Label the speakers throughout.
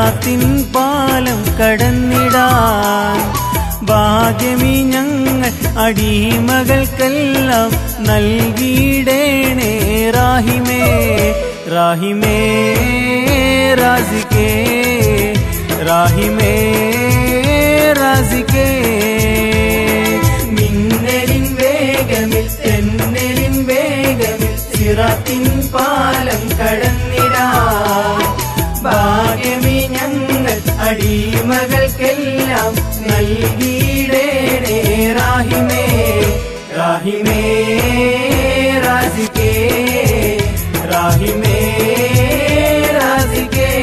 Speaker 1: സിറാത്തിൻ പാലം കടന്നിടാൻ ഭാഗ്യമി ഞങ്ങൾ അടിമകൾക്കെല്ലാം നൽകിയിടേണേ റാഹിമേ റാഹിമേ റാസിക്കേ റാഹിമേ റാസിക്കേ മിന്നലിൻ വേഗമിൽ തെന്നലിൻ വേഗമിൽ സിറാത്തിൻ പാലം കടന്നിടാൻ ഭാഗ്യമി ഞങ്ങൾ അടിമകൾക്കെല്ലാം നൽകിയിടേണേ റാഹിമേ റാഹിമേ റാസിക്കേ റാഹിമേ റാസിക്കേ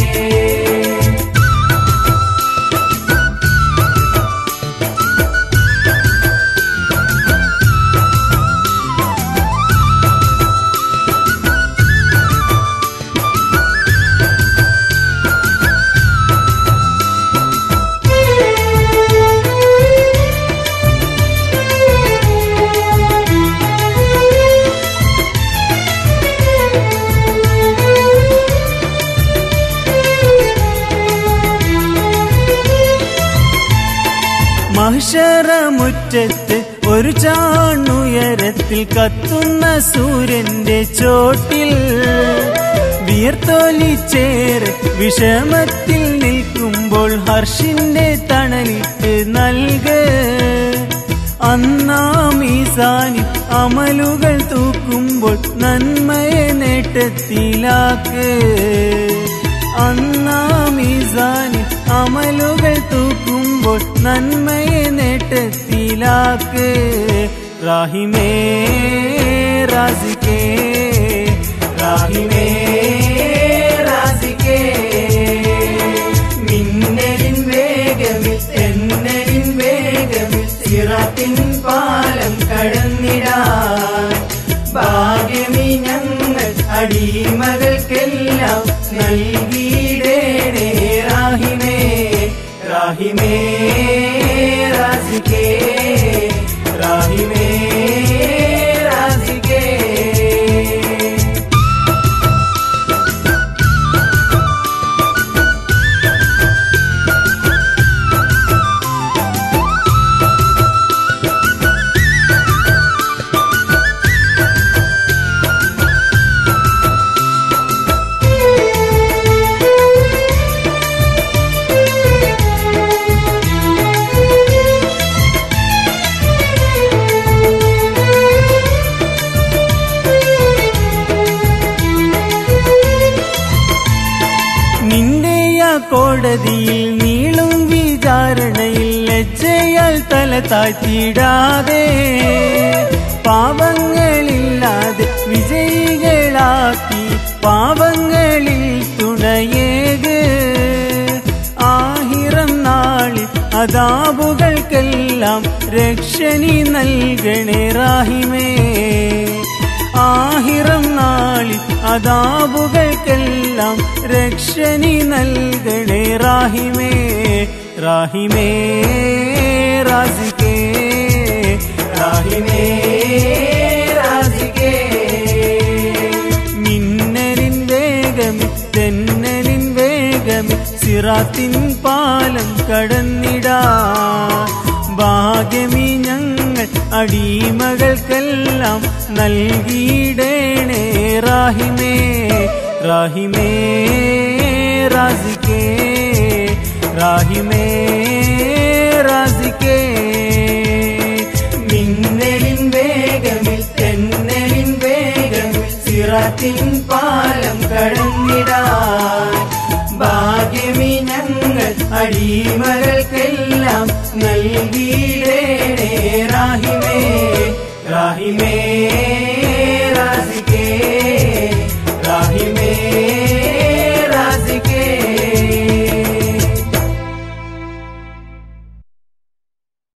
Speaker 1: മഹിഷറമുറ്റത്ത് ഒരു ചാണുയരത്തിൽ കത്തുന്ന സൂര്യന്റെ ചോട്ടിൽ വിയർത്തൊലിച്ചേറെ വിഷമത്തിൽ നിൽക്കുമ്പോൾ ഹർഷിന്റെ തണലിട്ട് നൽക അന്നാമീസാനി അമലുകൾ തൂക്കുമ്പോൾ നന്മയെ നേട്ടത്തിലാക്ക് അന്നാമീസാനി അമലുകൾ തൂക്കുമ്പോൾ നന്മയെ നേട്ടത്തിലാക്ക് റാഹിമേ റാസിക്കേ റാഹിമേ റാസിക്കേ മിന്നലിൻ വേഗമിൽ തെന്നലിൻ വേഗമിൽ സിറാത്തിൻ പാലം കടന്നിടാൻ ഭാഗ്യമി ഞങ്ങൾ അടിമകൾക്കെല്ലാം നൽകിയിടേണേ റാഹിമേ റാഹിമേ റാസിക്കേ റാഹിമേ റാസിക്കേ നിന്റെ ആ കോടതിയിൽ നീളും വിചാരണയിൽ ലജ്ജയാൽ തല താഴ്ത്തിയിടാതെ പാപങ്ങളില്ലാതെ വിജയികളാക്കി പാപങ്ങളിൽ തുണയേക് ആഹിറം നാളിൽ അതാബുകൾക്കെല്ലാം രക്ഷണി നൽകണേ റാഹിമേ ആഹിറം നാളിൽ അതാബുകൾക്കെല്ലാം രക്ഷണി നൽകണേ റാഹിമേ റാഹിമേ റാസിക്കേ റാഹിമേ റാസിക്കേ മിന്നലിൻ വേഗമി തെന്നലിൻ വേഗമി സിറാത്തിൻ പാലം കടന്നിടാ ഭാഗ്യമി ഞങ്ങൾ അടിമകൾക്കെല്ലാം നൽകിയിടേണേ റാഹിമേ റാഹിമേ റാസിക്കേ റാഹിമേ റാസിക്കേ മിന്നലിൻ വേഗമിൽ തെന്നലിൻ വേഗമിൽ സിറാത്തിൻ പാലം കടന്നിടാൻ ഭാഗ്യമി ഞങ്ങൾ അടിമകൾക്കെല്ലാം നൽകിയിടേണേ റാഹിമേ റാഹിമേ റാസിക്കേ റാഹിമേ